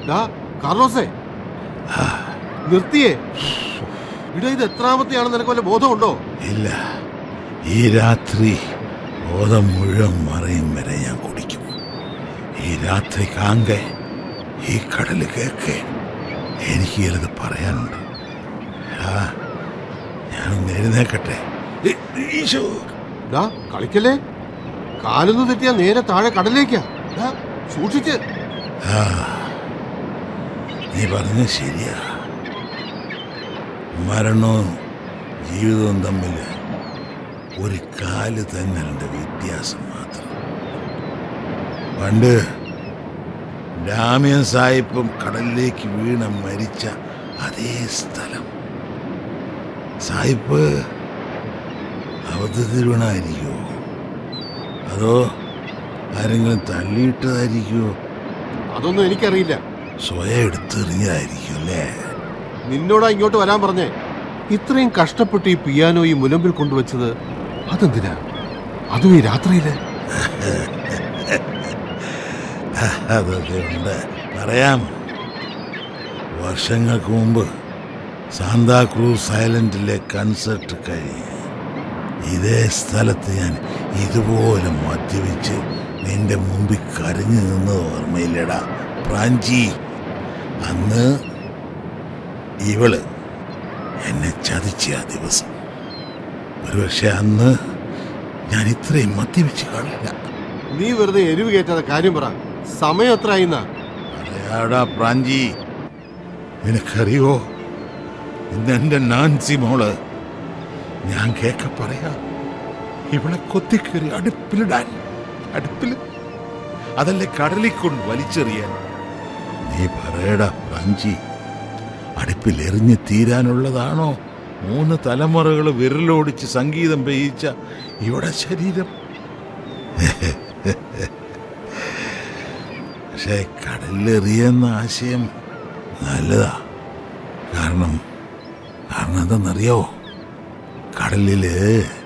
ഡാ കാർലോസേ നിർത്തിയേ ഇടാ ഇത് എത്രാമത്തെയാണ് നിനക്ക് വല്ല ബോധമുണ്ടോ ഇല്ല ഈ രാത്രി ബോധം മുഴുവൻ മറയും വരെ ഞാൻ കുടിക്കും ഈ രാത്രി കാങ്കെ ഈ കടൽ കേക്ക് എനിക്ക് ചിലത് പറയാനുണ്ട് ആ ഞാനൊന്ന് എഴുന്നേക്കട്ടെ ഈ- ഈശോ ഡാ കളിക്കല്ലേ കാലൊന്ന് തെറ്റിയാ നേരെ താഴെ കടലേക്കാ ഡാ സൂക്ഷിച്ച് ആ നീ പറഞ്ഞ ശരിയാ മരണവും ജീവിതവും തമ്മിൽ ഒരു കാല് തന്നെ രണ്ട് വ്യത്യാസം മാത്രം പണ്ട് ഡാമിയൻ സാഹിബും കടലിലേക്ക് വീണ മരിച്ച അതേ സ്ഥലം സാഹിബ് അബദ്ധത്തിൽ വീണായിരിക്കുമോ അതോ ആരെങ്കിലും തള്ളിയിട്ടതായിരിക്കുമോ അതൊന്നും എനിക്കറിയില്ല സ്വയം എടുത്തെറിഞ്ഞതായിരിക്കും അല്ലേ നിന്നോടാ ഇങ്ങോട്ട് വരാൻ പറഞ്ഞേ ഇത്രയും കഷ്ടപ്പെട്ട് ഈ പിയാനോ ഈ മുലമ്പിൽ കൊണ്ടുവച്ചത് അതെന്തിനാ അതും ഈ രാത്രിയില് അതൊക്കെ ഉണ്ട് പറയാം വർഷങ്ങൾക്ക് മുമ്പ് സാന്താക്രൂസ് ഐലൻഡിലെ കൺസേർട്ട് കഴിഞ്ഞ് ഇതേ സ്ഥലത്ത് ഞാൻ ഇതുപോലെ മദ്യപിച്ച് നിന്റെ മുമ്പിൽ കരഞ്ഞു നിന്നത് ഓർമ്മയില്ലടാ പ്രാഞ്ചി അന്ന് ഇവള് എന്നെ ചതിച്ച ആ ദിവസം ഒരുപക്ഷെ അന്ന് ഞാൻ ഇത്രയും മദ്യപിച്ച് കാണില്ല നീ വെറുതെ എരിവ് കയറ്റാതെ കാര്യം പറ സമയം എത്ര ആയിന്നാ പറയാടാ പ്രാഞ്ചി നിനക്കറിയോ ഇന്ന് എന്റെ നാൻസി മോള് ഞാൻ കേക്ക പറയാ ഇവളെ കൊത്തിക്കേറി അടുപ്പിലിടാൻ അടുപ്പിൽ അതല്ലേ കടലിൽ കൊണ്ട് വലിച്ചെറിയാൻ നീ പറയടാ പ്രാഞ്ചി അടുപ്പിൽ എറിഞ്ഞ് തീരാനുള്ളതാണോ മൂന്ന് തലമുറകൾ വിരലോടിച്ച് സംഗീതം പെയ്യിച്ച ഇവിടെ ശരീരം പക്ഷേ കടലിലെറിയെന്ന ആശയം നല്ലതാ കാരണം കാരണം എന്തെന്നറിയോ കടലില്